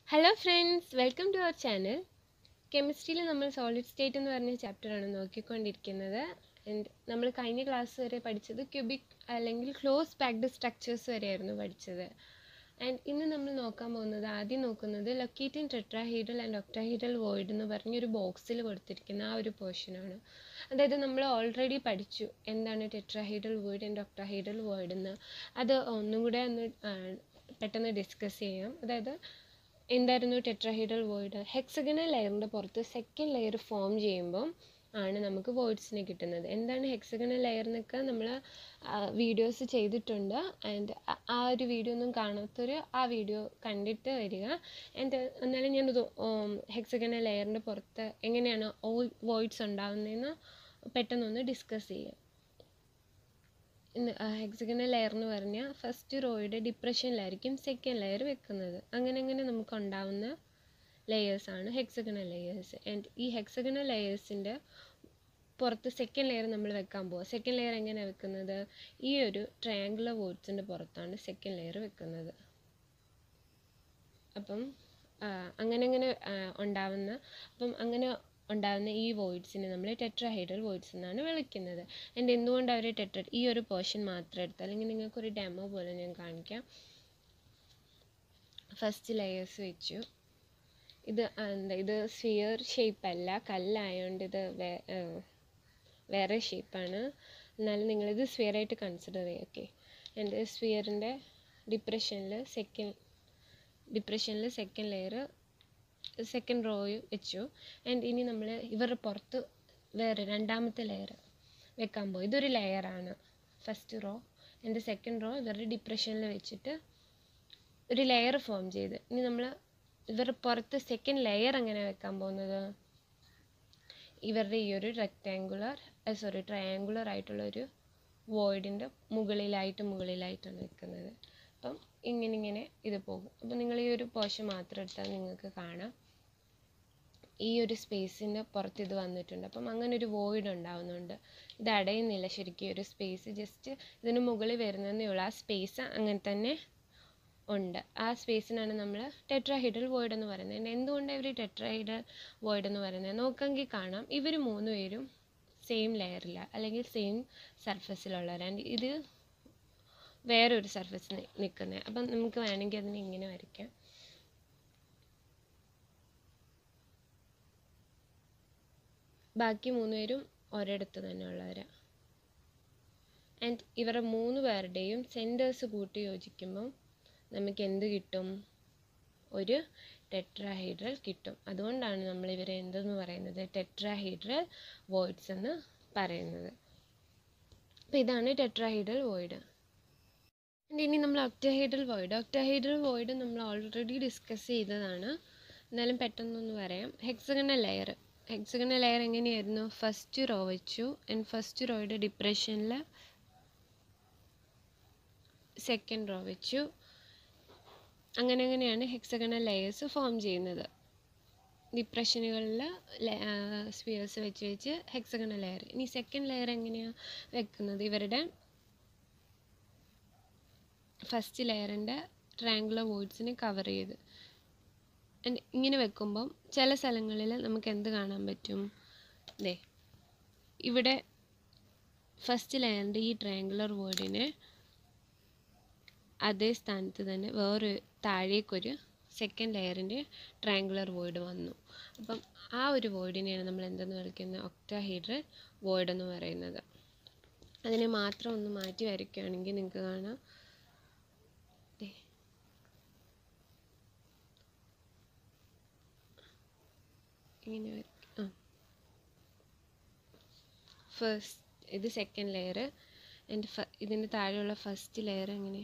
Hello friends welcome to our channel കെമിസ്ട്രിയിൽ നമ്മൾ solid state എന്ന് പറഞ്ഞ ചാപ്റ്ററാണ് നോക്കിക്കൊണ്ടിരിക്കുന്നത് ആൻഡ് നമ്മൾ കഴിഞ്ഞ ക്ലാസ് വരെ പഠിച്ചത് ക്യൂബിക് അല്ലെങ്കിൽ ക്ലോസ് പാക്ഡ് സ്ട്രക്ചേഴ്സ് വരെയായിരുന്നു പഠിച്ചത് ആൻഡ് ഇന്ന് നമ്മൾ നോക്കാൻ പോകുന്നത് ആദ്യം നോക്കുന്നത് locating tetrahedral and octahedral void എന്ന് പറഞ്ഞൊരു ബോക്സിൽ കൊടുത്തിരിക്കുന്ന ആ ഒരു പോർഷനാണ് അതായത് നമ്മൾ ഓൾറെഡി പഠിച്ചു എന്താണ് tetrahedral void and octahedral void എന്ന് അത് ഒന്നും കൂടെ ഒന്ന് ആ, പെട്ടെന്ന് ഡിസ്കസ് ചെയ്യാം അതായത് എന്തായിരുന്നു ടെട്രാഹീഡൽ വോയിഡ് ഹെക്സഗണൽ ലെയറിൻ്റെ പുറത്ത് സെക്കൻഡ് ലെയർ ഫോം ചെയ്യുമ്പം ആണ് നമുക്ക് വോയിഡ്സിനെ കിട്ടുന്നത് എന്താണ് ഹെക്സഗണൽ ലെയർ എന്നൊക്കെ നമ്മൾ വീഡിയോസ് ചെയ്തിട്ടുണ്ട് ആൻഡ് ആ ഒരു വീഡിയോ ഒന്നും കാണാത്തൊരു ആ വീഡിയോ കണ്ടിട്ട് വരിക ആൻഡ് എന്നാലും ഞാനത് ഹെക്സഗണൽ ലെയറിൻ്റെ പുറത്ത് എങ്ങനെയാണ് ഓൾ വോയിഡ്സ് ഉണ്ടാകുന്നതെന്ന് പെട്ടെന്നൊന്ന് ഡിസ്കസ് ചെയ്യാം ഹെക്സഗണൽ ലെയർ എന്ന് പറഞ്ഞാൽ ഫസ്റ്റ് റോയുടെ ഡിപ്രഷനിലായിരിക്കും സെക്കൻഡ് ലെയർ വെക്കുന്നത് അങ്ങനെ അങ്ങനെ നമുക്ക് ഉണ്ടാവുന്ന ലെയേഴ്സാണ് ഹെക്സഗണൽ ലെയേഴ്സ് ആൻഡ് ഈ ഹെക്സഗണൽ ലെയേഴ്സിൻ്റെ പുറത്ത് സെക്കൻഡ് ലെയർ നമ്മൾ വെക്കാൻ പോവുക സെക്കൻഡ് ലെയർ എങ്ങനെയാണ് വെക്കുന്നത് ഈ ഒരു ട്രയാങ്കുലർ വോയിഡ്സിൻ്റെ പുറത്താണ് സെക്കൻഡ് ലെയർ വെക്കുന്നത് അപ്പം ആ, അങ്ങനെ അങ്ങനെ ആ, ഉണ്ടാവുന്ന അപ്പം അങ്ങനെ ഉണ്ടാകുന്ന ഈ വോയിഡ്സിനെ നമ്മൾ ടെട്രാഹൈഡൽ വോയിഡ്സ് എന്നാണ് വിളിക്കുന്നത് ആൻഡ് എന്തുകൊണ്ട് അവർ ടെട്ര ഈ ഒരു പോർഷൻ മാത്രം എടുത്ത് അല്ലെങ്കിൽ നിങ്ങൾക്കൊരു ഡെമോ പോലെ ഞാൻ കാണിക്കാം ഫസ്റ്റ് ലെയേഴ്സ് വെച്ചു ഇത് എന്താ ഇത് സ്ഫിയർ ഷേപ്പ് അല്ല കല്ലായതുകൊണ്ട് ഇത് വേ ആ, വേറെ ഷേപ്പാണ് എന്നാലും നിങ്ങളിത് സ്ഫിയർ ആയിട്ട് കൺസിഡർ ചെയ്യുക ഓക്കെ എൻ്റെ സ്ഫിയറിൻ്റെ ഡിപ്രഷനിൽ സെക്കൻഡ് ഡിപ്രഷനിൽ സെക്കൻഡ് ലെയർ സെക്കൻഡ് റോ വെച്ചു ആൻഡ് ഇനി നമ്മൾ ഇവരുടെ പുറത്ത് വേറെ രണ്ടാമത്തെ ലെയർ വെക്കാൻ പോയി ഇതൊരു ലെയറാണ് ഫസ്റ്റ് റോ എൻ്റെ സെക്കൻഡ് റോ ഇവരുടെ ഡിപ്രഷനിൽ വെച്ചിട്ട് ഒരു ലെയർ ഫോം ചെയ്ത് ഇനി നമ്മൾ ഇവരുടെ പുറത്ത് സെക്കൻഡ് ലെയർ എങ്ങനെ വെക്കാൻ പോകുന്നത് ഇവരുടെ ഈ ഒരു റെക്റ്റാങ്കുലർ സോറി ട്രയാങ്കുലർ ആയിട്ടുള്ള ഒരു വോയിഡിൻ്റെ മുകളിലായിട്ട് മുകളിലായിട്ടാണ് വെക്കുന്നത് അപ്പം ഇങ്ങനെ ഇങ്ങനെ ഇത് പോകും അപ്പം നിങ്ങൾ ഈ ഒരു പോർഷൻ മാത്രം എടുത്താൽ നിങ്ങൾക്ക് കാണാം ഈ ഒരു സ്പേസിൻ്റെ പുറത്ത് ഇത് വന്നിട്ടുണ്ട് അപ്പം അങ്ങനെ ഒരു വോയിഡ് ഉണ്ടാവുന്നുണ്ട് ഇത് അടയുന്നില്ല ശരിക്കും ഈ ഒരു സ്പേസ് ജസ്റ്റ് ഇതിന് മുകളിൽ വരുന്നതേ ഉള്ളൂ ആ സ്പേസ് അങ്ങനെ തന്നെ ഉണ്ട് ആ സ്പേസിനാണ് നമ്മൾ ടെട്രാഹൈഡൽ വോയിഡ് എന്ന് പറയുന്നത് എന്തുകൊണ്ടാണ് ഇവർ ടെട്രാഹൈഡൽ വോയിഡ് എന്ന് പറയുന്നത് നോക്കാമെങ്കിൽ കാണാം ഇവർ മൂന്ന് പേരും സെയിം ലെയറില്ല അല്ലെങ്കിൽ സെയിം സർഫസിലുള്ളവരാണ് ഇത് വേറൊരു സർഫസിൽ നിൽക്കുന്നത് അപ്പം നമുക്ക് വേണമെങ്കിൽ അതിനെ ഇങ്ങനെ വരയ്ക്കാം ബാക്കി മൂന്ന് പേരും ഒരിടത്ത് തന്നെ ഉള്ളവരാണ് ആൻഡ് ഇവരുടെ മൂന്ന് പേരുടെയും സെൻറ്റേഴ്സ് കൂട്ടി യോജിക്കുമ്പം നമുക്ക് എന്ത് കിട്ടും ഒരു ടെട്രാഹൈഡ്രൽ കിട്ടും അതുകൊണ്ടാണ് നമ്മൾ ഇവരെ എന്തെന്ന് പറയുന്നത് ടെട്രാഹൈഡ്രൽ വോയിഡ്സ് എന്ന് പറയുന്നത് അപ്പോൾ ഇതാണ് ടെട്രാഹൈഡൽ വോയിഡ് ഇനി നമ്മൾ ഒക്ടാഹൈഡൽ വോയിഡ് ഒക്ടാഹൈഡൽ വോയിഡ് നമ്മൾ ഓൾറെഡി ഡിസ്കസ് ചെയ്തതാണ് എന്നാലും പെട്ടെന്നൊന്ന് പറയാം ഹെക്സഗണൽ ലെയർ ഹെക്സഗണൽ ലെയർ എങ്ങനെയായിരുന്നു ഫസ്റ്റ് റോ വെച്ചു ആൻഡ് ഫസ്റ്റ് റോയുടെ ഡിപ്രഷനിൽ സെക്കൻഡ് റോ വെച്ചു അങ്ങനെ അങ്ങനെയാണ് ഹെക്സഗണൽ ലെയേഴ്സ് ഫോം ചെയ്യുന്നത് ഡിപ്രഷനുകളിൽ സ്പിയേഴ്സ് വെച്ച് വെച്ച് ഹെക്സഗണൽ ലെയർ ഇനി സെക്കൻഡ് ലെയർ എങ്ങനെയാണ് വെക്കുന്നത് ഇവരുടെ ഫസ്റ്റ് ലെയറിൻ്റെ ട്രയാങ്കുലർ വോയിഡ്സിനെ കവർ ചെയ്ത് And ഇങ്ങനെ വെക്കുമ്പം ചില സ്ഥലങ്ങളിൽ നമുക്ക് എന്ത് കാണാൻ പറ്റും ദേ ഇവിടെ ഫസ്റ്റ് ലെയറിൻ്റെ ഈ ട്രയാങ്കുലർ വോയിഡിനെ അതേ സ്ഥാനത്ത് തന്നെ വേറൊരു താഴേക്കൊരു സെക്കൻഡ് ലെയറിൻ്റെ ട്രയാങ്കുലർ വോയിഡ് വന്നു അപ്പം ആ ഒരു വോയിഡിനെയാണ് നമ്മൾ എന്തെന്ന് വിളിക്കുന്നത് ഒക്ടാഹീഡ്രൽ വോയിഡ് എന്ന് പറയുന്നത് അതിനെ മാത്രം ഒന്ന് മാറ്റി വരയ്ക്കുകയാണെങ്കിൽ നിങ്ങൾക്ക് കാണാം ദേ. ഇങ്ങനെ വരയ്ക്ക- ആ ഫസ്റ്റ് ഇത് സെക്കൻഡ് ലെയർ ആൻഡ് ഫ ഇതിൻ്റെ താഴെയുള്ള ഫസ്റ്റ് ലെയർ എങ്ങനെ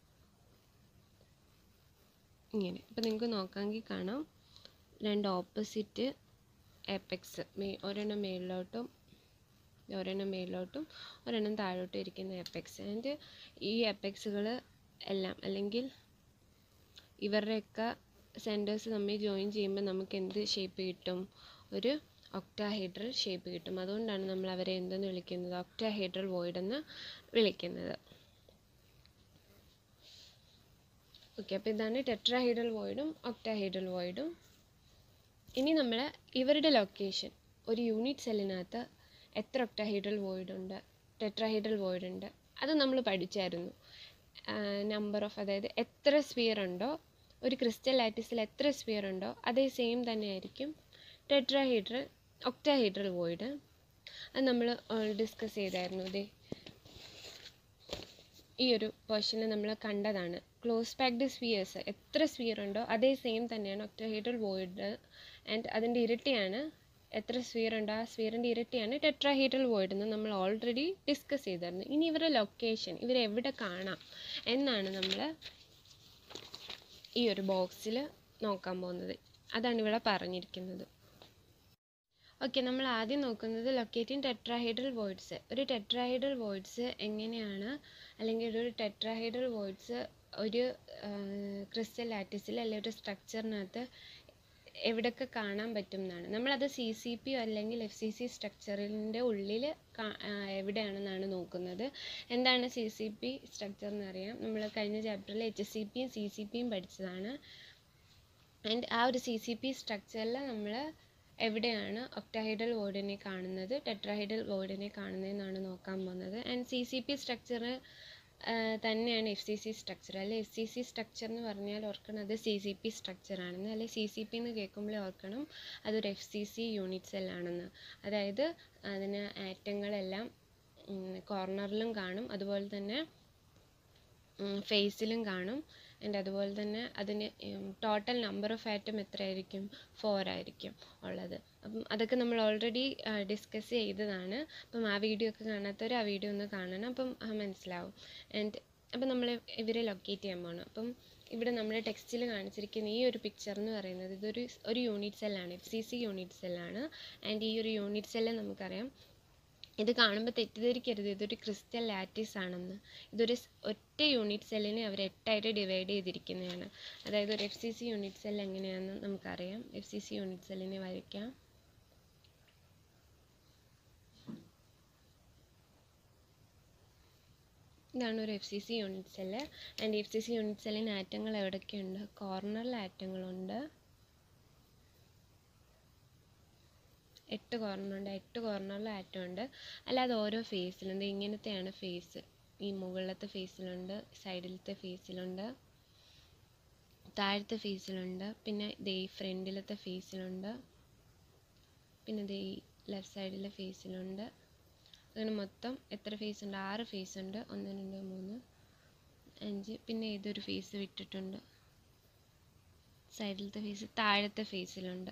ഇങ്ങനെ അപ്പം നിങ്ങൾക്ക് നോക്കാമെങ്കിൽ കാണാം രണ്ട് ഓപ്പോസിറ്റ് എപ്പെക്സ് മേ ഒരെണ്ണം മേളിലോട്ടും ഒരെണ്ണം മേളിലോട്ടും ഒരെണ്ണം താഴോട്ടും ഇരിക്കുന്ന എപ്പെക്സ് ആൻഡ് ഈ എപ്പെക്സുകൾ എല്ലാം അല്ലെങ്കിൽ ഇവരുടെയൊക്കെ സെൻറ്റേഴ്സ് തമ്മിൽ ജോയിൻ ചെയ്യുമ്പോൾ നമുക്ക് എന്ത് ഷേപ്പ് കിട്ടും ഒരു ഒക്ടാഹൈഡ്രൽ ഷേപ്പ് കിട്ടും അതുകൊണ്ടാണ് നമ്മൾ അവരെ എന്തെന്ന് വിളിക്കുന്നത് ഒക്ടാഹൈഡ്രൽ വോയിഡ് എന്ന് വിളിക്കുന്നത് ഓക്കെ അപ്പോൾ ഇതാണ് ടെട്രാഹൈഡൽ വോയിഡും ഒക്ടാഹൈഡൽ വോയിഡും ഇനി നമ്മൾ ഇവരുടെ ലൊക്കേഷൻ ഒരു യൂണിറ്റ് സെല്ലിനകത്ത് എത്ര ഒക്ടാഹൈഡൽ വോയിഡ് ഉണ്ട് ടെട്രാഹൈഡൽ വോയിഡ് ഉണ്ട് അത് നമ്മൾ പഠിച്ചായിരുന്നു നമ്പർ ഓഫ് അതായത് എത്ര സ്ഫിയർ ഉണ്ടോ ഒരു ക്രിസ്റ്റൽ ലാറ്റിസിൽ എത്ര സ്ഫിയർ ഉണ്ടോ അതേ സെയിം തന്നെയായിരിക്കും ടെട്രാഹൈഡ്രൽ ഒക്ടാഹൈഡ്രൽ വോയിഡ് അത് നമ്മൾ ഡിസ്കസ് ചെയ്തായിരുന്നു ഇതേ ഈ ഒരു പോർഷനിൽ നമ്മൾ കണ്ടതാണ് ക്ലോസ് പാക്ഡ് സ്ഫിയേഴ്സ് എത്ര സ്ഫിയർ ഉണ്ടോ അതേ സെയിം തന്നെയാണ് ഒക്ടോഹൈഡ്രൽ വോയിഡ് ആൻഡ് അതിൻ്റെ ഇരട്ടിയാണ് എത്ര സ്ഫിയർ ഉണ്ടോ ആ സ്ഫിയറിൻ്റെ ഇരട്ടിയാണ് ടെട്രാഹൈഡ്രൽ വോയിഡ് എന്ന് നമ്മൾ ഓൾറെഡി ഡിസ്കസ് ചെയ്തായിരുന്നു ഇനി ഇവരുടെ ലൊക്കേഷൻ ഇവരെവിടെ കാണാം എന്നാണ് നമ്മൾ ഈ ഒരു ബോക്സിൽ നോക്കാൻ പോകുന്നത് അതാണ് ഇവിടെ പറഞ്ഞിരിക്കുന്നത് ഓക്കെ നമ്മൾ ആദ്യം നോക്കുന്നത് ലൊക്കേറ്റിംഗ് ടെട്രാഹൈഡ്രൽ വോയിഡ്സ് ഒരു ടെട്രാഹൈഡ്രൽ വോയിഡ്സ് എങ്ങനെയാണ് അല്ലെങ്കിൽ ഒരു ടെട്രാഹൈഡ്രൽ വോയിഡ്സ് ഒരു ക്രിസ്റ്റൽ ലാറ്റിസിൽ അല്ലെങ്കിൽ ഒരു സ്ട്രക്ചറിനകത്ത് എവിടെയൊക്കെ കാണാൻ പറ്റും എന്നാണ് നമ്മളത് സി സി പി അല്ലെങ്കിൽ എഫ് സി സി സ്ട്രക്ചറിൻ്റെ ഉള്ളിൽ എവിടെയാണെന്നാണ് നോക്കുന്നത് എന്താണ് സി സി പി സ്ട്രക്ചർ എന്ന് അറിയാം നമ്മൾ കഴിഞ്ഞ ചാപ്റ്ററിൽ എച്ച് സി പിയും സി സി പിയും പഠിച്ചതാണ് ആൻഡ് ആ ഒരു സി സി പി സ്ട്രക്ചറിൽ നമ്മൾ എവിടെയാണ് ഒക്ടാഹൈഡൽ വോർഡിനെ കാണുന്നത് ടെട്രാഹൈഡൽ വോർഡിനെ കാണുന്നതെന്നാണ് നോക്കാൻ പോകുന്നത് and C C P structure തന്നെയാണ് എഫ് സി സി സ്ട്രക്ചർ അല്ലെ എഫ് സി സി സ്ട്രക്ചർ എന്ന് പറഞ്ഞാൽ ഓർക്കണം അത് സി സി പി സ്ട്രക്ചർ ആണെന്ന് അല്ലെ സി സി പി എന്ന് കേൾക്കുമ്പോൾ ഓർക്കണം അതൊരു എഫ് സി സി യൂണിറ്റ് സെല്ലാണെന്ന് അതായത് അതിന് ആറ്റങ്ങളെല്ലാം കോർണറിലും കാണും അതുപോലെ തന്നെ ഫേസിലും കാണും ആൻഡ് അതുപോലെ തന്നെ അതിന് ടോട്ടൽ നമ്പർ ഓഫ് ആറ്റം എത്രയായിരിക്കും ഫോർ ആയിരിക്കും ഉള്ളത് അപ്പം അതൊക്കെ നമ്മൾ ഓൾറെഡി ഡിസ്കസ് ചെയ്തതാണ് അപ്പം ആ വീഡിയോ ഒക്കെ കാണാത്തവർ ആ വീഡിയോ ഒന്ന് കാണണം അപ്പം മനസ്സിലാവും ആൻഡ് അപ്പം നമ്മൾ ഇവരെ ലൊക്കേറ്റ് ചെയ്യാൻ പോകണം അപ്പം ഇവിടെ നമ്മുടെ ടെക്സ്റ്റിൽ കാണിച്ചിരിക്കുന്ന ഈ ഒരു പിക്ചർ എന്ന് പറയുന്നത് ഇതൊരു ഒരു യൂണിറ്റ് സെല്ലാണ് എഫ് സി സി യൂണിറ്റ് സെല്ലാണ് ആൻഡ് ഈ ഒരു യൂണിറ്റ് സെല്ല് നമുക്കറിയാം ഇത് കാണുമ്പോൾ തെറ്റിദ്ധരിക്കരുത് ഇതൊരു ക്രിസ്റ്റൽ ലാറ്റിസ് ആണെന്ന് ഇതൊരു ഒറ്റ യൂണിറ്റ് സെല്ലിനെ അവർ എട്ടായിട്ട് ഡിവൈഡ് ചെയ്തിരിക്കുന്നതാണ് അതായത് ഒരു F C C unit cell എങ്ങനെയാണെന്ന് നമുക്കറിയാം എഫ് സി സി യൂണിറ്റ് സെല്ലിനെ വരയ്ക്കാം ഇതാണ് ഒരു F C C unit cell and F C C unit സെല്ലിന് ആറ്റങ്ങൾ എവിടെയൊക്കെയുണ്ട് കോർണറിൽ ആറ്റങ്ങളുണ്ട് എട്ട് കോർണറുണ്ട് എട്ട് കോർണറിൽ ആറ്റം ഉണ്ട് അല്ലാതെ ഓരോ ഫേസിലുണ്ട് ഇങ്ങനത്തെയാണ് ഫേസ് ഈ മുകളിലത്തെ ഫേസിലുണ്ട് സൈഡിലത്തെ ഫേസിലുണ്ട് താഴത്തെ ഫേസിലുണ്ട് പിന്നെ ദേ ഈ ഫ്രണ്ടിലത്തെ ഫേസിലുണ്ട് പിന്നെ ദേ ഈ ലെഫ്റ്റ് സൈഡിലെ ഫേസിലുണ്ട് അങ്ങനെ മൊത്തം എത്ര ഫേസ് ഉണ്ട് ആറ് ഫേസ് ഉണ്ട് ഒന്ന് രണ്ട് മൂന്ന് അഞ്ച് പിന്നെ ഇതൊരു ഫേസ് വിട്ടിട്ടുണ്ട് സൈഡിലത്തെ ഫേസ് താഴത്തെ ഫേസിലുണ്ട്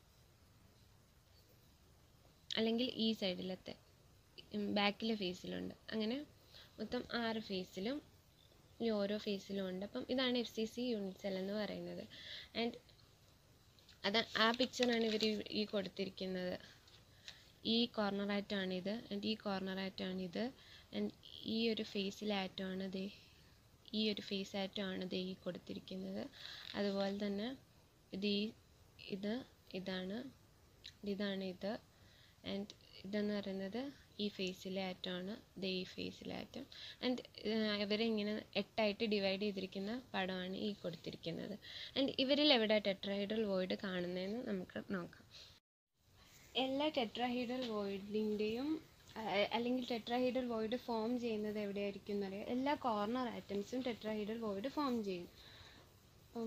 അല്ലെങ്കിൽ ഈ സൈഡിലത്തെ ബാക്കിലെ ഫേസിലുണ്ട് അങ്ങനെ മൊത്തം ആറ് ഫേസിലും ഈ ഓരോ ഫേസിലും ഉണ്ട് അപ്പം ഇതാണ് F C C unit cell എന്ന് പറയുന്നത് ആൻഡ് അത് ആ പിക്ചറാണ് ഇവർ ഈ കൊടുത്തിരിക്കുന്നത് ഈ കോർണറായിട്ടാണിത് ആൻഡ് ഈ കോർണറായിട്ടാണിത് ആൻഡ് ഈ ഒരു ഫേസിലെ ആറ്റമാണ് ദേ ഈ ഒരു ഫേസ് ആറ്റമാണ് ദേ ഈ കൊടുത്തിരിക്കുന്നത് അതുപോലെ തന്നെ ഇത് ഈ ഇത് ഇതാണ് ഇതാണ് ഇത് ആൻഡ് ഇതെന്ന് പറയുന്നത് ഈ ഫേസിലെ ആറ്റമാണ് ദേ ഈ ഫേസിലെ ആറ്റം ആൻഡ് ഇവരെ ഇങ്ങനെ എട്ടായിട്ട് ഡിവൈഡ് ചെയ്തിരിക്കുന്ന പടമാണ് ഈ കൊടുത്തിരിക്കുന്നത് ആൻഡ് ഇവരിൽ എവിടെ ടെട്രാഹൈഡൽ വോയിഡ് കാണുന്നതെന്ന് നമുക്ക് നോക്കാം എല്ലാ ടെട്രാഹൈഡൽ വോയിഡിൻ്റെയും അല്ലെങ്കിൽ ടെട്രാഹൈഡൽ വോയിഡ് ഫോം ചെയ്യുന്നത് എവിടെയായിരിക്കും എന്നറിയാം എല്ലാ കോർണർ ആറ്റംസും ടെട്രാഹൈഡൽ വോയിഡ് ഫോം ചെയ്യും അപ്പം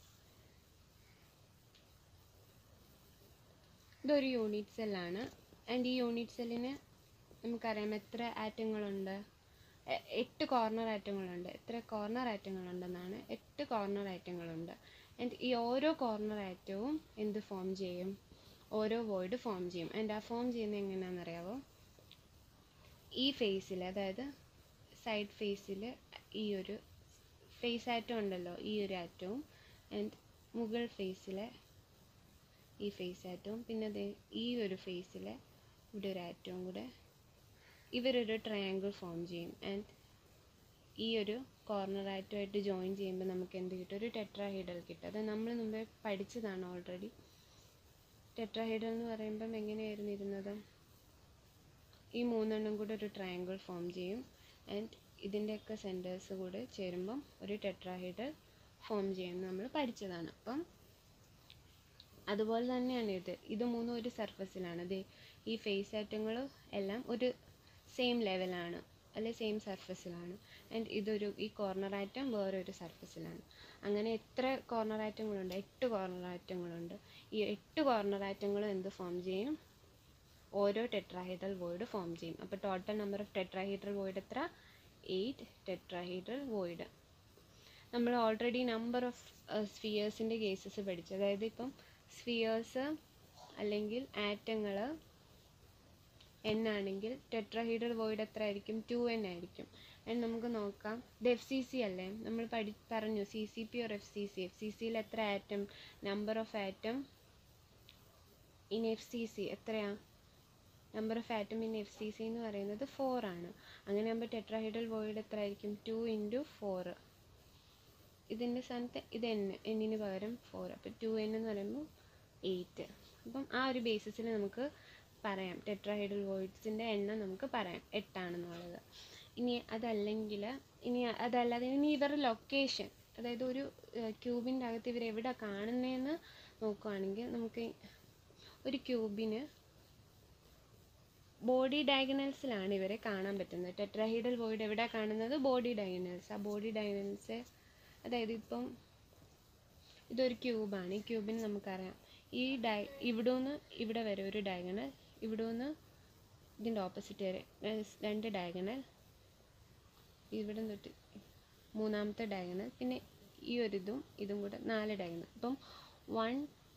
ഇതൊരു യൂണിറ്റ് സെല്ലാണ് ആൻഡ് ഈ യൂണിറ്റ് സെല്ലിന് നമുക്കറിയാം എത്ര ആറ്റങ്ങളുണ്ട് എട്ട് കോർണർ ആറ്റങ്ങളുണ്ട് എത്ര കോർണർ ആറ്റങ്ങളുണ്ടെന്നാണ് എട്ട് കോർണർ ആറ്റങ്ങളുണ്ട് ആൻഡ് ഈ ഓരോ കോർണർ ആറ്റവും എന്ത് ഫോം ചെയ്യും ഓരോ വോയിഡ് ഫോം ചെയ്യും ആൻഡ് ആ ഫോം ചെയ്യുന്നത് എങ്ങനെയാണെന്നറിയാമോ ഈ ഫേസിൽ അതായത് സൈഡ് ഫേസിൽ ഈ ഒരു ഫേസ് ആറ്റം ഉണ്ടല്ലോ ഈ ഒരു ആറ്റവും ആൻഡ് മുകൾ ഫേസിലെ ഈ ഫേസ് ആറ്റവും പിന്നെ ദേ ഈ ഒരു ഫേസിലെ ഇവിടെ ഒരു ആറ്റവും കൂടെ ഇവരൊരു ട്രയാങ്കിൾ ഫോം ചെയ്യും ആൻഡ് ഈ ഒരു കോർണർ ആറ്റുമായിട്ട് ജോയിൻ ചെയ്യുമ്പോൾ നമുക്ക് എന്ത് കിട്ടും ഒരു ടെട്രാഹൈഡൽ കിട്ടും അത് നമ്മൾ മുമ്പേ പഠിച്ചതാണ് ഓൾറെഡി ടെട്രാഹൈഡൽ എന്ന് പറയുമ്പം എങ്ങനെയായിരുന്നു ഇരുന്നത് ഈ മൂന്നെണ്ണം കൂടെ ഒരു ട്രയാങ്കിൾ ഫോം ചെയ്യും ആൻഡ് ഇതിൻ്റെയൊക്കെ സെൻറ്റേഴ്സ് കൂടെ ചേരുമ്പം ഒരു ടെട്രാഹൈഡൽ ഫോം ചെയ്യുന്നത് നമ്മൾ പഠിച്ചതാണ് അപ്പം അതുപോലെ തന്നെയാണ് ഇത് ഇത് മൂന്നും ഒരു സർഫസിലാണ് ദേ ഈ ഫേസ് ആറ്റങ്ങൾ എല്ലാം ഒരു സെയിം ലെവലാണ് അല്ലെ സെയിം സർഫസിലാണ് ആൻഡ് ഇതൊരു ഈ കോർണർ ആറ്റം വേറൊരു സർഫസിലാണ് അങ്ങനെ എത്ര കോർണർ ആറ്റങ്ങളുണ്ട് എട്ട് കോർണർ ആറ്റങ്ങളുണ്ട് ഈ എട്ട് കോർണർ ആറ്റങ്ങളും എന്ത് ഫോം ചെയ്യും ഓരോ ടെട്രാഹീഡ്രൽ വോയിഡ് ഫോം ചെയ്യും അപ്പോൾ total number of tetrahedral void എത്ര എയ്റ്റ് ടെട്രാഹീഡ്രൽ വോയിഡ് നമ്മൾ ഓൾറെഡി നമ്പർ ഓഫ് സ്ഫിയേഴ്സിൻ്റെ കേസസ് പഠിച്ചു അതായത് ഇപ്പം സ്ഫിയേഴ്സ് അല്ലെങ്കിൽ ആറ്റങ്ങൾ എൻ ആണെങ്കിൽ ടെട്രാഹീഡ്രൽ വോയിഡ് എത്ര ആയിരിക്കും ടു എൻ ആയിരിക്കും ആൻഡ് നമുക്ക് നോക്കാം ഇത് എഫ് സി സി അല്ലേ നമ്മൾ പഠി പറഞ്ഞു C C P or F C C F C സിയിൽ എത്ര atom number of atom in F C C എത്രയാ number of atom in F C C എന്ന് പറയുന്നത് ഫോർ ആണ് അങ്ങനെ ആകുമ്പോൾ ടെട്രാഹൈഡൽ വോയിഡ് എത്ര ആയിരിക്കും ടു ഇൻറ്റു ഫോർ ഇതിൻ്റെ സ്ഥാനത്ത് ഇത് എൻ എന്നിന് പകരം ഫോർ അപ്പോൾ ടു എൻ എന്ന് പറയുമ്പോൾ എയ്റ്റ് അപ്പം ആ ഒരു ബേസിസിൽ നമുക്ക് പറയാം ടെട്രാഹൈഡൽ വോയിഡ്സിൻ്റെ എണ്ണം നമുക്ക് പറയാം എട്ടാണെന്നുള്ളത് ഇനി അതല്ലെങ്കിൽ ഇനി അതല്ലാതെ ഇനി ഇവരുടെ ലൊക്കേഷൻ അതായത് ഒരു ക്യൂബിൻ്റെ അകത്ത് ഇവർ എവിടെ കാണുന്നതെന്ന് നോക്കുകയാണെങ്കിൽ നമുക്ക് ഒരു ക്യൂബിന് ബോഡി ഡയഗണൽസിലാണ് ഇവരെ കാണാൻ പറ്റുന്നത് ടെട്രാഹീഡൽ വോയിഡ് എവിടെ കാണുന്നത് ബോഡി ഡയഗണൽസ് ആ ബോഡി ഡയഗണൽസ് അതായത് ഇപ്പം ഇതൊരു ക്യൂബാണ് ഈ ക്യൂബിന് നമുക്കറിയാം ഈ ഡയ ഇവിടെ നിന്ന് ഇവിടെ വരെ ഒരു ഡയഗണൽ ഇവിടെ നിന്ന് ഇതിൻ്റെ ഓപ്പോസിറ്റ് വരെ രണ്ട് ഡയഗണൽ ഇവിടെ തൊട്ട് മൂന്നാമത്തെ ഡയഗണൽ പിന്നെ ഈ ഒരു ഇതും ഇതും കൂടെ നാല് ഡയഗണൽ ഇപ്പം വൺ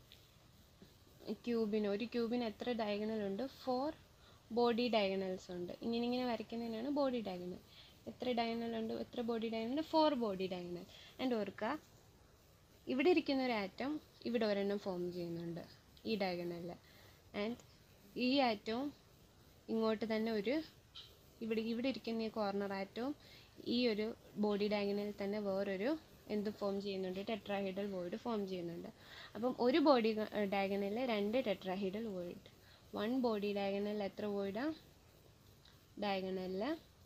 ക്യൂബിന് ഒരു ക്യൂബിന് എത്ര ഡയഗണൽ ഉണ്ട് ഫോർ ബോഡി ഡയഗണൽസ് ഉണ്ട് ഇങ്ങനെ ഇങ്ങനെ വരയ്ക്കുന്നതിനാണ് ബോഡി ഡയഗണൽ എത്ര ഡയഗണൽ ഉണ്ട് എത്ര body diagonal four body diagonal and ഓർക്കുക ഇവിടെ ഇരിക്കുന്ന ഒരു ആറ്റം ഇവിടെ ഒരെണ്ണം ഫോം ചെയ്യുന്നുണ്ട് ഈ ഡയഗണലിൽ ആൻഡ് ഈ ആറ്റവും ഇങ്ങോട്ട് തന്നെ ഒരു ഇവിടെ ഇവിടെ ഇരിക്കുന്ന ഈ കോർണർ ആറ്റവും ഈ ഒരു ബോഡി ഡയഗണലിൽ തന്നെ വേറൊരു എന്ത് ഫോം ചെയ്യുന്നുണ്ട് ടെട്രാഹീഡൽ വോയിഡ് ഫോം ചെയ്യുന്നുണ്ട് അപ്പം ഒരു ബോഡി ഡയഗണലിൽ രണ്ട് ടെട്രാഹീഡൽ വോയിഡ് വൺ ബോഡി ഡയഗണലിൽ എത്ര വോയിഡാ ഡയഗണലിൽ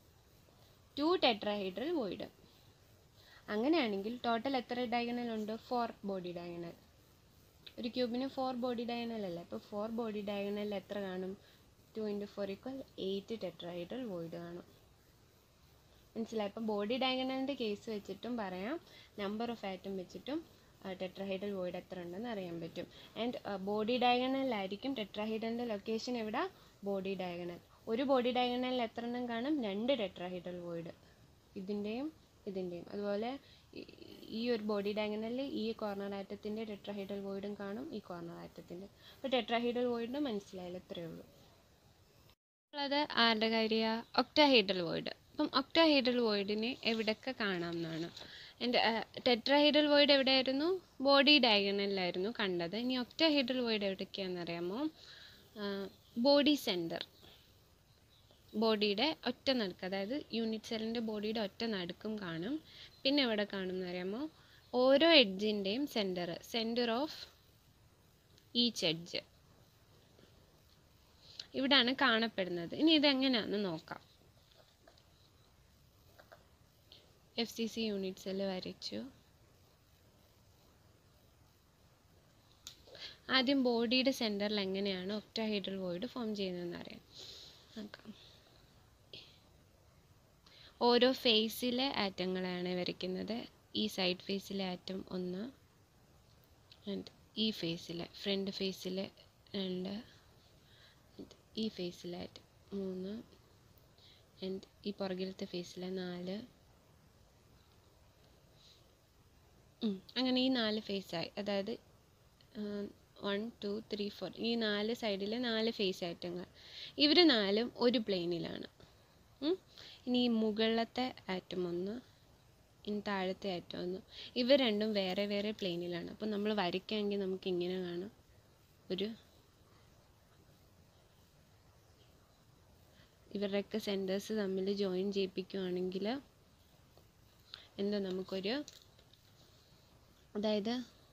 ടു ടെട്രാഹീഡ്രൽ വോയിഡ് അങ്ങനെയാണെങ്കിൽ ടോട്ടൽ എത്ര ഡയഗണൽ ഉണ്ട് ഫോർ ബോഡി ഡയഗണൽ ഒരു ക്യൂബിന് ഫോർ ബോഡി ഡയഗണൽ അല്ലേ അപ്പോൾ ഫോർ ബോഡി ഡയഗണലിൽ എത്ര കാണും two into four equal eight tetrahedral void കാണും മനസ്സിലായി അപ്പോൾ ബോഡി ഡയഗണലിൻ്റെ കേസ് വെച്ചിട്ടും പറയാം നമ്പർ ഓഫ് ആറ്റം വെച്ചിട്ടും ടെട്രാഹൈഡൽ വോയിഡ് എത്ര ഉണ്ടെന്ന് അറിയാൻ പറ്റും ആൻഡ് ബോഡി ഡയഗണലിലായിരിക്കും ടെട്രാഹൈഡലിൻ്റെ ലൊക്കേഷൻ എവിടെ ബോഡി ഡയഗണൽ ഒരു ബോഡി ഡയഗണലിൽ എത്ര എണ്ണം കാണും രണ്ട് ടെട്രാഹൈഡൽ വോയിഡ് ഇതിൻ്റെയും ഇതിൻ്റെയും അതുപോലെ ഈ ഒരു ബോഡി ഡയഗണലിൽ ഈ കോർണർ ആറ്റത്തിൻ്റെ ടെട്രാഹൈഡൽ വോയിഡും കാണും ഈ കോർണർ ആറ്റത്തിൻ്റെ അപ്പോൾ ടെട്രാഹൈഡൽ വോയിഡ് മനസ്സിലായാലും ഇത്രയേ ഉള്ളൂ ഉള്ളത് ആരുടെ കാര്യ ഒക്ടാഹൈഡൽ വോയിഡ് അപ്പം ഒക്ടാഹൈഡൽ വോയിഡിനെ എവിടെയൊക്കെ കാണാം എന്നാണ് എൻ്റെ ടെട്രാഹൈഡൽ വോയിഡ് എവിടെയായിരുന്നു ബോഡി ഡയഗണലിലായിരുന്നു കണ്ടത് ഇനി ഒക്ടാഹൈഡൽ വോയിഡ് എവിടേക്കാണെന്ന് അറിയാമോ ബോഡി സെൻറ്റർ ബോഡിയുടെ ഒറ്റ നടുക്ക് അതായത് യൂണിറ്റ് സെല്ലിൻ്റെ ബോഡിയുടെ ഒറ്റ നടുക്കും കാണും പിന്നെ എവിടെ കാണും എന്നറിയാമോ ഓരോ എഡ്ജിൻ്റെയും centre centre of each edge ഇവിടാണ് കാണപ്പെടുന്നത് ഇനി ഇതെങ്ങനെയാണെന്ന് നോക്കാം F C C unit cell വരച്ചു ആദ്യം ബോഡിയുടെ സെൻറ്ററിൽ എങ്ങനെയാണ് ഒക്ടാഹൈഡ്രൽ വോയിഡ് ഫോം ചെയ്യുന്നതെന്ന് അറിയാം നോക്കാം ഓരോ ഫേസിലെ ആറ്റങ്ങളാണ് വരയ്ക്കുന്നത് ഈ സൈഡ് ഫേസിലെ ആറ്റം ഒന്ന് ആൻഡ് ഈ ഫേസിലെ ഫ്രണ്ട് ഫേസിലെ രണ്ട് ഈ ഫേസിലെ ആറ്റം മൂന്ന് ആൻഡ് ഈ പുറകിലത്തെ ഫേസിലെ നാല് അങ്ങനെ ഈ നാല് ഫേസായി അതായത് വൺ ടു ത്രീ ഫോർ ഈ നാല് സൈഡിലെ നാല് ഫേസ് ആറ്റങ്ങൾ ഇവർ നാലും ഒരു പ്ലെയിനിലാണ് ഇനി ഈ മുകളിലത്തെ ആറ്റം ഒന്ന് ഇനി താഴത്തെ ആറ്റം ഒന്ന് ഇവ രണ്ടും വേറെ വേറെ പ്ലെയിനിലാണ് അപ്പോൾ നമ്മൾ വരയ്ക്കുകയാണെങ്കിൽ നമുക്ക് ഇങ്ങനെ കാണാം ഒരു ഇവരുടെയൊക്കെ സെൻറ്റേഴ്സ് തമ്മിൽ ജോയിൻ ചെയ്യിപ്പിക്കുകയാണെങ്കിൽ എന്താ നമുക്കൊരു അതായത്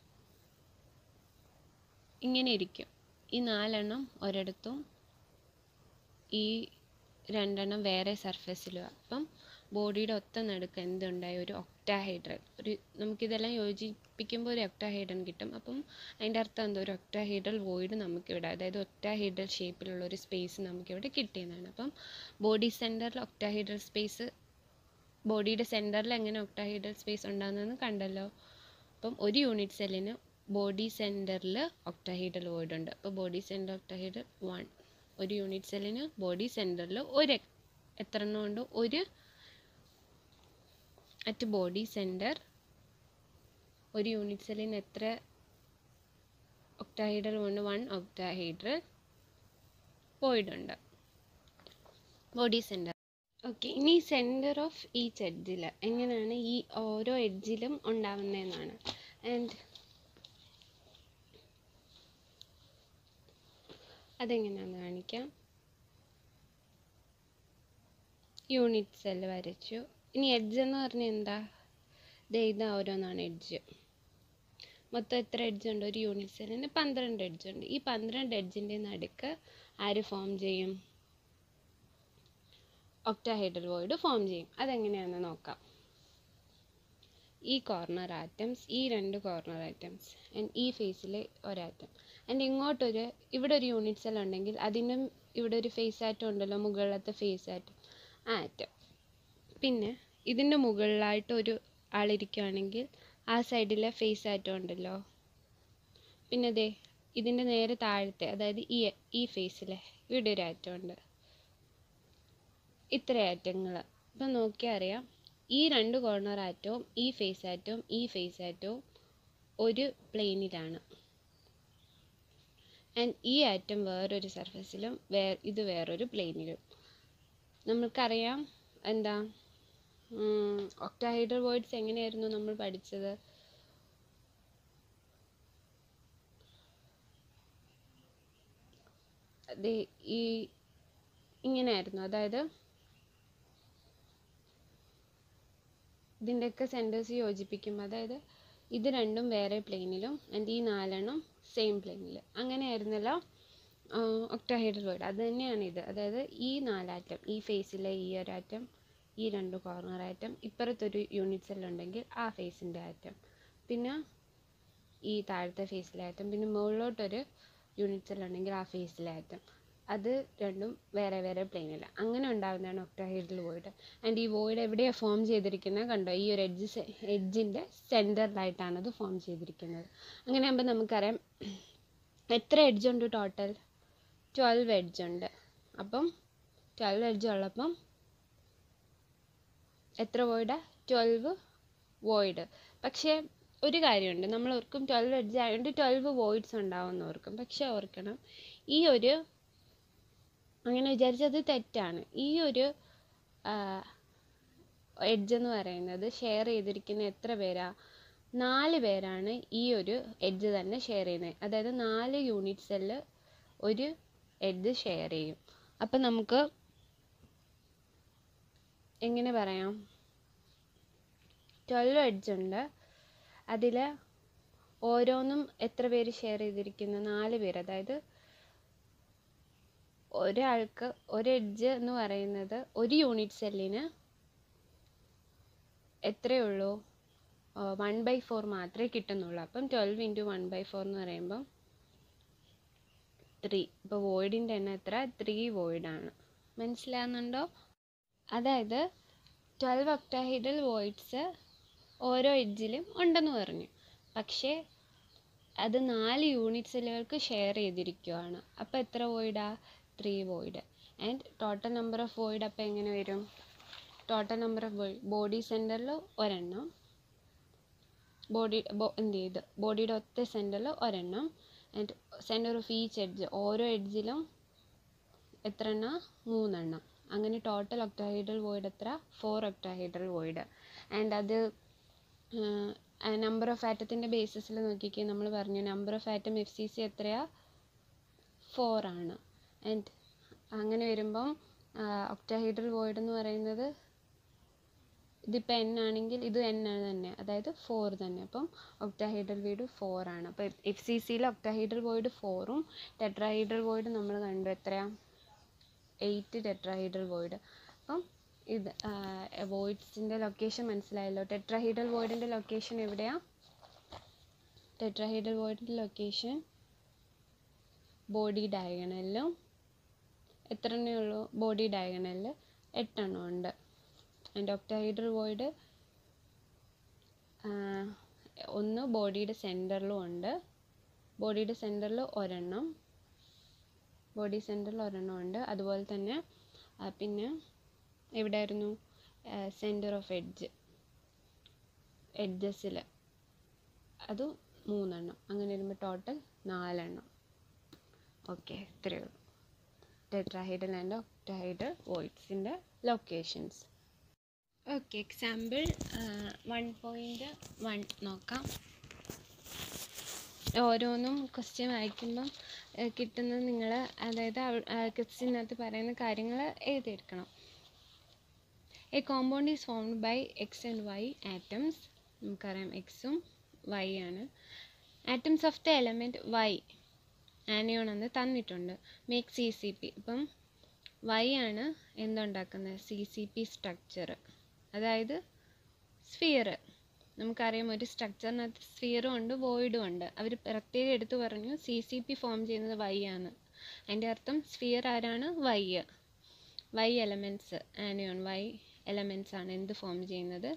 ഇങ്ങനെ ഇരിക്കും ഈ നാലെണ്ണം ഒരിടത്തും ഈ രണ്ടെണ്ണം വേറെ സർഫസിലും അപ്പം ബോഡിയുടെ ഒത്ത നടുക്ക് എന്തുണ്ടായി ഒരു ഒക്ടാഹൈഡ്രൽ ഒരു നമുക്കിതെല്ലാം യോജിപ്പിക്കുമ്പോൾ ഒരു ഒക്ടാഹൈഡ്രൻ കിട്ടും അപ്പം അതിൻ്റെ അർത്ഥം എന്താ ഒരു ഒക്ടാഹൈഡ്രൽ വോയിഡ് നമുക്കിവിടെ അതായത് ഒക്ടാഹൈഡ്രൽ ഷേപ്പിലുള്ള ഒരു സ്പേസ് നമുക്കിവിടെ കിട്ടിയതാണ് അപ്പം ബോഡി സെൻറ്ററിൽ ഒക്ടാഹൈഡ്രൽ സ്പേസ് ബോഡിയുടെ സെൻറ്ററിൽ എങ്ങനെ ഒക്ടാഹൈഡ്രൽ സ്പേസ് ഉണ്ടാകുന്നതെന്ന് കണ്ടല്ലോ അപ്പം ഒരു യൂണിറ്റ് സെല്ലിന് ബോഡി സെൻറ്ററിൽ ഒക്ടാഹൈഡ്രൽ വോയിഡ് ഉണ്ട് അപ്പോൾ ബോഡി സെൻറ്റർ ഒക്ടാഹൈഡ്രൽ വൺ ഒരു യൂണിറ്റ് സെല്ലിന് ബോഡി സെൻറ്ററിൽ ഒരു എത്ര എണ്ണം ഉണ്ട് ഒരു അറ്റ് ബോഡി സെൻറ്റർ ഒരു യൂണിറ്റ് സെല്ലിന് എത്ര ഒക്ടാഹൈഡ്രൽ ഉണ്ട് വൺ ഒക്ടാഹൈഡ്രൽ വോയിഡ് ഉണ്ട് ബോഡി സെൻറ്റർ ഓക്കെ ഇനി സെൻറ്റർ ഓഫ് ഈച്ച് എഡ്ജിൽ എങ്ങനെയാണ് ഈ ഓരോ എഡ്ജിലും ഉണ്ടാവുന്നതെന്നാണ് ആൻഡ് അതെങ്ങനെയാണെന്ന് കാണിക്കാം യൂണിറ്റ് സെല്ല് വരച്ചു ഇനി എഡ്ജ് എന്ന് പറഞ്ഞാൽ എന്താ ദേ ഇതാ ഓരോന്നാണ് എഡ്ജ് മൊത്തം എത്ര എഡ്ജ് ഉണ്ട് ഒരു യൂണിറ്റ് സെല്ലിന് പന്ത്രണ്ട് എഡ്ജ് ഉണ്ട് ഈ പന്ത്രണ്ട് എഡ്ജിൻ്റെ നടുക്ക് ആര് ഫോം ചെയ്യും ഒക്ടാഹൈഡ്രൽ വോയിഡ് ഫോം ചെയ്യും അതെങ്ങനെയാണെന്ന് നോക്കാം ഈ കോർണർ ആറ്റംസ് ഈ രണ്ട് കോർണർ ആറ്റംസ് ആൻഡ് ഈ ഫേസിലെ ഒരാറ്റം ആൻഡ് ഇങ്ങോട്ടൊരു ഇവിടെ ഒരു യൂണിറ്റ് സെൽ ഉണ്ടെങ്കിൽ അതിനും ഇവിടെ ഒരു ഫേസ് ആറ്റം ഉണ്ടല്ലോ മുകളിലത്തെ ഫേസ് ആറ്റം ആ ആറ്റം പിന്നെ ഇതിൻ്റെ മുകളിലായിട്ട് ഒരു ആളിരിക്കുകയാണെങ്കിൽ ആ സൈഡിലെ ഫേസ് ആറ്റം ഉണ്ടല്ലോ പിന്നെ ദേ ഇതിൻ്റെ നേരെ താഴത്തെ അതായത് ഈ ഈ ഫേസിലെ ഇവിടെ ഒരു ആറ്റം ഉണ്ട് ഇത്ര ആറ്റങ്ങൾ ഇപ്പം നോക്കിയാൽ അറിയാം ഈ രണ്ട് കോർണർ ആറ്റവും ഈ ഫേസ് ആറ്റവും ഈ ഫേസ് ആറ്റവും ഒരു പ്ലെയിനിലാണ് ആൻഡ് ഈ ആറ്റം വേറൊരു സർഫസിലും വേ ഇത് വേറൊരു പ്ലെയിനിലും നമ്മൾക്കറിയാം എന്താ ഒക്ടാഹൈഡ്രൽ വേർഡ്സ് എങ്ങനെയായിരുന്നു നമ്മൾ പഠിച്ചത് അത് ഈ ഇങ്ങനെയായിരുന്നു അതായത് ഇതിൻ്റെയൊക്കെ സെൻറ്റേഴ്സ് യോജിപ്പിക്കും അതായത് ഇത് രണ്ടും വേറെ പ്ലെയിനിലും ആൻഡ് ഈ നാലെണ്ണം സെയിം പ്ലെയിനിൽ അങ്ങനെയായിരുന്നല്ലോ ഒക്ടാഹൈഡ്രൽ വേർഡ് അത് തന്നെയാണ് ഇത് അതായത് ഈ നാലാറ്റം ഈ ഫേസിലെ ഈ ഒരാറ്റം ഈ രണ്ട് കോർണർ ആറ്റം ഇപ്പുറത്തൊരു യൂണിറ്റ് സെൽ ഉണ്ടെങ്കിൽ ആ ഫേസിൻ്റെ ആറ്റം പിന്നെ ഈ താഴത്തെ ഫേസിലെ ആറ്റം പിന്നെ മുകളിലോട്ടൊരു യൂണിറ്റ് സെൽ ഉണ്ടെങ്കിൽ ആ ഫേസിലെ ആറ്റം അത് രണ്ടും വേറെ വേറെ പ്ലെയിനിൽ അങ്ങനെ ഉണ്ടാകുന്നതാണ് ഒക്ടാഹൈഡ്രൽ വോയിഡ് ആൻഡ് ഈ വോയിഡ് എവിടെയാണ് ഫോം ചെയ്തിരിക്കുന്നത് കണ്ടോ ഈ ഒരു എഡ്ജ് എഡ്ജിൻ്റെ സെൻറ്ററിലായിട്ടാണ് അത് ഫോം ചെയ്തിരിക്കുന്നത് അങ്ങനെ ആകുമ്പോൾ നമുക്കറിയാം എത്ര എഡ്ജ് ഉണ്ട് ടോട്ടൽ ട്വൽവ് എഡ്ജ് ഉണ്ട് അപ്പം ട്വൽവ് എഡ്ജ് ഉള്ളപ്പം എത്ര വോയിഡാ ട്വൽവ് വോയിഡ് പക്ഷേ ഒരു കാര്യമുണ്ട് നമ്മൾ ഓർക്കും ട്വൽവ് എഡ്ജ് ആയതുകൊണ്ട് ട്വൽവ് വോയിഡ്സ് ഉണ്ടാവുമെന്ന് ഓർക്കും പക്ഷെ ഓർക്കണം ഈ ഒരു അങ്ങനെ വിചാരിച്ചത് തെറ്റാണ് ഈ ഒരു എഡ്ജ് എന്ന് പറയുന്നത് ഷെയർ ചെയ്തിരിക്കുന്ന എത്ര പേരാ നാല് പേരാണ് ഈ ഒരു എഡ്ജ് തന്നെ ഷെയർ ചെയ്യുന്നത് അതായത് നാല് യൂണിറ്റ് സെല്ല് ഒരു എഡ്ജ് ഷെയർ ചെയ്യും അപ്പം നമുക്ക് എങ്ങനെ പറയാം ട്വൽവ് എഡ്ജ് ഉണ്ട് അതിൽ ഓരോന്നും എത്ര പേര് ഷെയർ ചെയ്തിരിക്കുന്നു നാല് പേര് അതായത് ഒരാൾക്ക് ഒരു എഡ്ജ് എന്ന് പറയുന്നത് ഒരു യൂണിറ്റ് സെല്ലിന് എത്രയേ ഉള്ളൂ വൺ ബൈ ഫോർ മാത്രമേ കിട്ടുന്നുള്ളൂ അപ്പം twelve into one by four എന്ന് പറയുമ്പം ത്രീ ഇപ്പോൾ വോയിഡിൻ്റെ എണ്ണം എത്ര ത്രീ വോയിഡാണ് മനസ്സിലാകുന്നുണ്ടോ അതായത് ട്വൽവ് ഒക്ടാഹൈഡൽ വോയിഡ്സ് ഓരോ എഡ്ജിലും ഉണ്ടെന്ന് പറഞ്ഞു പക്ഷേ അത് നാല് യൂണിറ്റ് സെല്ലുകൾക്ക് ഷെയർ ചെയ്തിരിക്കുകയാണ് അപ്പോൾ എത്ര വോയിഡാ three void and total number of void അപ്പോൾ എങ്ങനെ വരും ടോട്ടൽ നമ്പർ ഓഫ് ബോഡി സെൻറ്ററിൽ ഒരെണ്ണം ബോഡി എന്ത് ചെയ്ത് ബോഡിയുടെ ഒറ്റ സെൻറ്ററിൽ ഒരെണ്ണം and centre of each edge ഓരോ എഡ്ജിലും എത്ര എണ്ണം മൂന്നെണ്ണം അങ്ങനെ ടോട്ടൽ ഒക്ടാഹൈഡ്രൽ വോയിഡ് എത്ര ഫോർ ഒക്ടാഹൈഡ്രൽ വോയിഡ് ആൻഡ് അത് നമ്പർ ഓഫ് ആറ്റത്തിൻ്റെ ബേസിസിൽ നോക്കിക്കേ നമ്മൾ പറഞ്ഞു number of atom F C C എത്രയാ ഫോർ ആണ് ആൻഡ് അങ്ങനെ വരുമ്പം ഒക്ടാഹൈഡ്രൽ വോയിഡ് എന്ന് പറയുന്നത് ഇതിപ്പോൾ എൻ ആണെങ്കിൽ ഇത് എൻ ആണ് തന്നെ അതായത് ഫോർ തന്നെ അപ്പം ഒക്ടാഹൈഡ്രൽ വോയിഡ് ഫോർ ആണ് അപ്പോൾ എഫ് സി സിയിൽ ഒക്ടാഹൈഡ്രൽ വോയിഡ് ഫോറും ടെട്രാഹൈഡ്രൽ വോയിഡ് നമ്മൾ കണ്ടു എത്രയാ എയ്റ്റ് ടെട്രാഹൈഡ്രൽ വോയിഡ് അപ്പം ഇത് വോയിഡ്സിൻ്റെ ലൊക്കേഷൻ മനസ്സിലായല്ലോ ടെട്രാഹീഡൽ വോയിഡിൻ്റെ ലൊക്കേഷൻ എവിടെയാണ് ടെട്രാഹീഡൽ വോയിഡിൻ്റെ ലൊക്കേഷൻ ബോഡി ഡയഗണലിലും എത്ര എണ്ണേ ഉള്ളൂ ബോഡി ഡയഗണലിൽ എട്ടെണ്ണം ഉണ്ട് ആൻഡ് ഒക്ടഹൈഡൽ വോയിഡ് ഒന്ന് ബോഡിയുടെ സെൻറ്ററിലും ഉണ്ട് ബോഡിയുടെ സെൻറ്ററിൽ ഒരെണ്ണം ബോഡി സെൻറ്ററിൽ ഒരെണ്ണം ഉണ്ട് അതുപോലെ തന്നെ ആ, പിന്നെ എവിടെയായിരുന്നു സെൻറ്റർ ഓഫ് എഡ്ജ് എഡ്ജസിൽ അതും മൂന്നെണ്ണം അങ്ങനെ വരുമ്പോൾ ടോട്ടൽ നാലെണ്ണം ഓക്കെ ഇത്രയേ ഉള്ളൂ ടെട്രാഹൈഡൽ ആൻഡ് ഒക്ടഹൈഡൽ വോയിഡ്സിൻ്റെ locations okay example one point one നോക്കാം ഓരോന്നും ക്വസ്റ്റ്യൻ വായിക്കുമ്പം ഏഹ് കിട്ടുന്നത് നിങ്ങൾ അതായത് ക്വസ്റ്റ്യനകത്ത് പറയുന്ന കാര്യങ്ങൾ എഴുതിയെടുക്കണം a compound is formed by X and Y atoms നമുക്കറിയാം എക്സും വൈ ആണ് atoms of the element Y anion എന്ന് തന്നിട്ടുണ്ട് മേക്ക് സി സി പി ഇപ്പം വൈ ആണ് എന്തുണ്ടാക്കുന്നത് സി സി പി സ്ട്രക്ചർ അതായത് സ്ഫിയർ നമുക്കറിയാം ഒരു സ്ട്രക്ചറിനകത്ത് സ്ഫിയറും ഉണ്ട് വോയിഡും ഉണ്ട് അവർ പ്രത്യേകം എടുത്തു പറഞ്ഞു സി സി പി ഫോം ചെയ്യുന്നത് വൈ ആണ് അതിൻ്റെ അർത്ഥം സ്ഫിയർ ആരാണ് Y Y elements anion Y elements ആണ് എന്ത് ഫോം ചെയ്യുന്നത്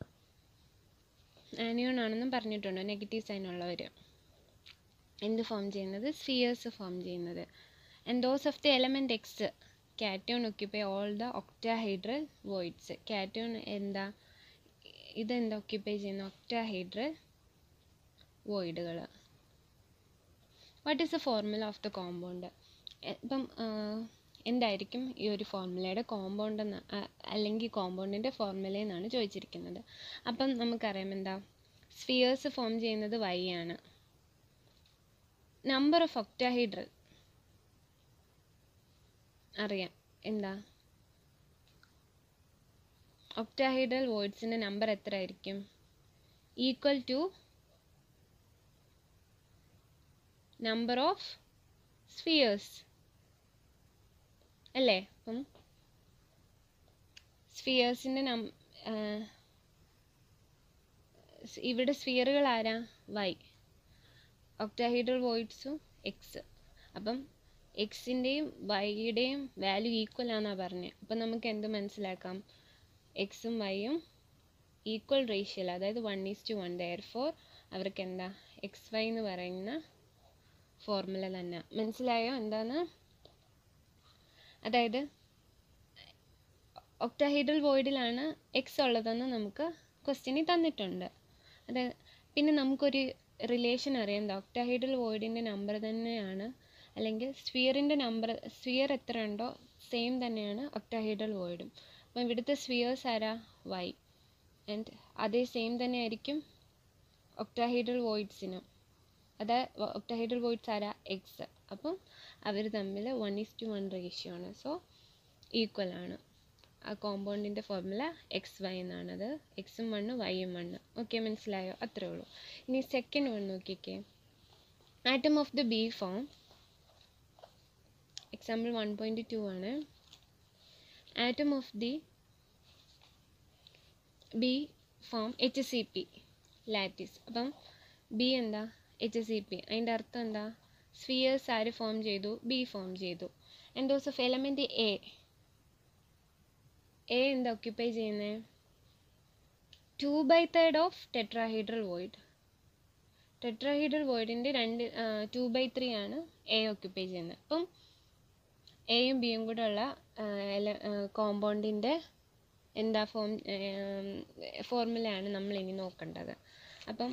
ആനിയോൺ ആണെന്നും പറഞ്ഞിട്ടുണ്ട് നെഗറ്റീവ് സൈൻ ഉള്ളവർ എന്ത് ഫോം ചെയ്യുന്നത് സ്ഫിയേഴ്സ് ഫോം ചെയ്യുന്നത് and those of the element X cation occupy all the octahedral voids cation എന്താ ഇതെന്താ ഒക്യുപ്പൈ ചെയ്യുന്ന ഒക്ടാഹൈഡ്രൽ വോയിഡുകൾ what is the formula of the compound ഇപ്പം എന്തായിരിക്കും ഈ ഒരു ഫോർമുലയുടെ കോമ്പൗണ്ട് എന്ന് അല്ലെങ്കിൽ കോമ്പൗണ്ടിൻ്റെ ഫോർമുല എന്നാണ് ചോദിച്ചിരിക്കുന്നത് അപ്പം നമുക്കറിയാം എന്താ സ്ഫിയേഴ്സ് ഫോം ചെയ്യുന്നത് വൈ ആണ് നമ്പർ ഓഫ് ഒക്ടാഹൈഡ്രൽ അറിയാം എന്താ ഒക്ടാഹൈഡ്രൽ വോയിഡ്സിൻ്റെ നമ്പർ എത്ര ആയിരിക്കും equal to number of spheres അല്ലേ അപ്പം സ്ഫിയേഴ്സിൻ്റെ നം ഇവിടെ സ്ഫിയറുകൾ ആരാ വൈ ഒക്ടാഹൈഡ്രൽ വോയിഡ്സും എക്സ് അപ്പം എക്സിൻ്റെയും വൈയുടെയും വാല്യൂ ഈക്വൽ ആണെന്നാണ് പറഞ്ഞത് അപ്പം നമുക്ക് എന്ത് മനസ്സിലാക്കാം എക്സും വൈയും ഈക്വൽ റേഷ്യൽ അതായത് one is to one therefore അവർക്ക് എന്താ എക്സ് വൈ എന്ന് പറയുന്ന ഫോർമുല തന്നെ മനസ്സിലായോ എന്താന്ന് അതായത് ഒക്ടാഹൈഡൽ വോയിഡിലാണ് എക്സ് ഉള്ളതെന്ന് നമുക്ക് ക്വസ്റ്റ്യനിൽ തന്നിട്ടുണ്ട് അതായത് പിന്നെ നമുക്കൊരു റിലേഷൻ അറിയാം എന്താ ഒക്ടാഹൈഡൽ വോയിഡിൻ്റെ നമ്പർ തന്നെയാണ് അല്ലെങ്കിൽ സ്ഫിയറിൻ്റെ നമ്പർ സ്ഫിയർ എത്ര ഉണ്ടോ സെയിം തന്നെയാണ് ഒക്ടാഹൈഡൽ വോയിഡും അപ്പം ഇവിടുത്തെ സ്ഫിയേഴ്സ് ആരാ വൈ ആൻഡ് അതേ സെയിം തന്നെ ആയിരിക്കും ഒക്ടാഹൈഡൽ വോയിഡ്സിനും അത് ഒക്ടാഹൈഡൽ വോയിഡ്സ് ആരാ എക്സ് അപ്പം അവർ തമ്മിൽ one is to one ratio ആണ് സോ ഈക്വൽ ആണ് ആ കോമ്പൗണ്ടിൻ്റെ ഫോർമുല എക്സ് വൈ എന്നാണത് എക്സും വണ്ണ് വൈയും വണ്ണ് ഓക്കെ മനസ്സിലായോ അത്രേ ഉള്ളൂ ഇനി സെക്കൻഡ് വൺ നോക്കിക്കേ atom of the B form example one point two ആണ് atom of the B form H C P lattice അപ്പം ബി എന്താ എച്ച് സി പി അതിൻ്റെ അർത്ഥം എന്താ സ്ഫിയേഴ്സ് ആര് ഫോം ചെയ്തു ബി ഫോം ചെയ്തു and those of element A A എന്താ ഒക്യുപ്പൈ ചെയ്യുന്നത് two by third of tetrahedral void tetrahedral വോയിഡിൻ്റെ രണ്ട് ടു ബൈ ത്രീ ആണ് എ ഒക്യുപ്പൈ ചെയ്യുന്നത് അപ്പം എയും ബിയും കൂടെ ഉള്ള കോമ്പൗണ്ടിൻ്റെ എന്താ ഫോം ഫോർമുലയാണ് നമ്മൾ ഇനി നോക്കേണ്ടത് അപ്പം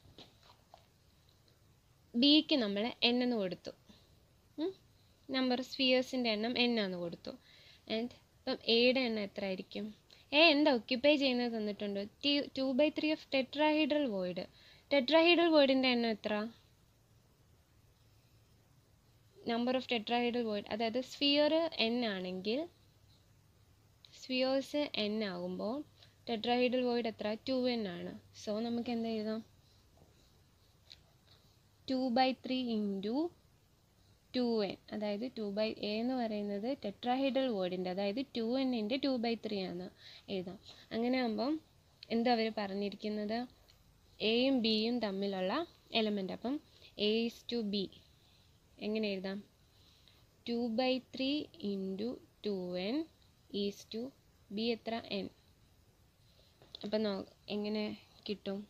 ബിക്ക് നമ്മൾ എൻ എന്ന് കൊടുത്തു നമ്പർ സ്ഫിയേഴ്സിൻ്റെ എണ്ണം എൻ എന്ന് കൊടുത്തു ആൻഡ് ഇപ്പം എയുടെ എണ്ണം എത്ര ആയിരിക്കും എ എന്താ ഒക്യുപ്പൈ ചെയ്യുന്നത് തന്നിട്ടുണ്ട് T two by three of tetrahedral void tetrahedral വോയിഡിൻ്റെ എണ്ണം എത്ര നമ്പർ ഓഫ് ടെട്രാഹൈഡൽ വോയിഡ് അതായത് സ്ഫിയർ എൻ ആണെങ്കിൽ സ്ഫിയേഴ്സ് എൻ ആകുമ്പോൾ ടെട്രാഹൈഡൽ വോയിഡ് എത്ര ടു എൻ ആണ് സോ നമുക്ക് എന്ത് എഴുതാം two by three into two N അതായത് ടു ബൈ എ എന്ന് പറയുന്നത് ടെട്രാഹൈഡൽ വേർഡിൻ്റെ അതായത് ടു എന്നിൻ്റെ ടു ബൈ ത്രീ ആണ് എഴുതാം അങ്ങനെ ആകുമ്പം എന്താ അവർ പറഞ്ഞിരിക്കുന്നത് എയും ബിയും തമ്മിലുള്ള എലമെൻ്റ് അപ്പം എ ഈസ് ടു ബി എങ്ങനെ എഴുതാം two by three into two N is two B എത്ര എൻ അപ്പം നോ എങ്ങനെ കിട്ടും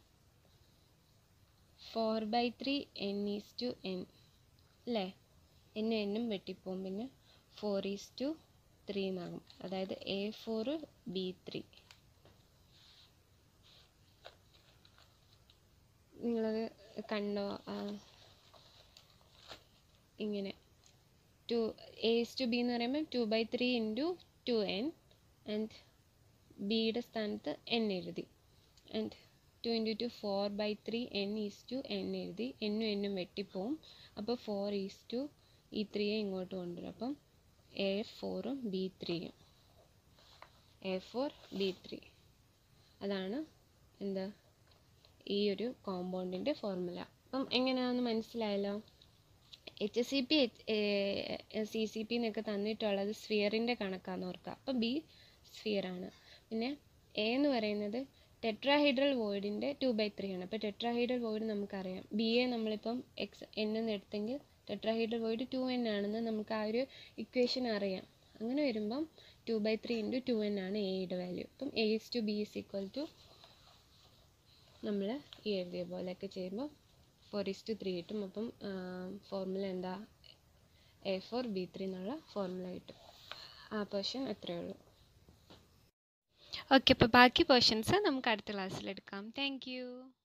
four by three N is two N അല്ലേ എന്നും എന്നും വെട്ടിപ്പോവും പിന്നെ ഫോർ ഈസ് ടു ത്രീ എന്നാകും അതായത് എ ഫോർ ബി ത്രീ നിങ്ങളത് കണ്ടോ ആ, ഇങ്ങനെ ടു എസ് ടു ബി എന്ന് പറയുമ്പോൾ two by three into two N and ബിയുടെ സ്ഥാനത്ത് എൻ എഴുതി and two into two four by three N is two N എഴുതി എന്നും എന്നും വെട്ടിപ്പോവും അപ്പോൾ ഫോർ ഈസ് ടു ഈ ത്രീയെ ഇങ്ങോട്ട് കൊണ്ടുവരും അപ്പം എ ഫോറും ബി ത്രീയും എ ഫോർ ബി ത്രീ അതാണ് എന്താ ഈ ഒരു കോമ്പൗണ്ടിൻ്റെ ഫോർമുല അപ്പം എങ്ങനെയാണെന്ന് മനസ്സിലായല്ലോ H C P C C P എന്നൊക്കെ തന്നിട്ടുള്ളത് സ്ഫിയറിൻ്റെ കണക്കാന്ന് ഓർക്കുക അപ്പം ബി സ്ഫിയറാണ് പിന്നെ എ എന്ന് പറയുന്നത് ടെട്രാഹൈഡ്രൽ വോയിഡിൻ്റെ ടു ബൈ ത്രീ ആണ് അപ്പോൾ ടെട്രാഹൈഡ്രൽ വോയിഡ് നമുക്കറിയാം ബി എ നമ്മളിപ്പം എക്സ് എൻ എന്ന് എടുത്തെങ്കിൽ ടെട്രാഹൈഡ്രൽ വോയിഡ് ടു എൻ ആണെന്ന് നമുക്ക് ആ ഒരു ഇക്വേഷൻ അറിയാം അങ്ങനെ വരുമ്പം two by three into two N ആണ് എയുടെ വാല്യൂ അപ്പം A is to B is equal to നമ്മൾ ഈ എഴുതിയ പോലെയൊക്കെ ചെയ്യുമ്പോൾ ഫോർ ഇസ് ടു ത്രീ കിട്ടും അപ്പം ഫോർമുല എന്താ എ ഫോർ ബി ത്രീ എന്നുള്ള ഫോർമുല കിട്ടും ആ പോർഷൻ അത്രയേ ഉള്ളൂ ഓക്കെ അപ്പോൾ ബാക്കി പോർഷൻസ് നമുക്ക് അടുത്ത ക്ലാസ്സിൽ എടുക്കാം താങ്ക് യു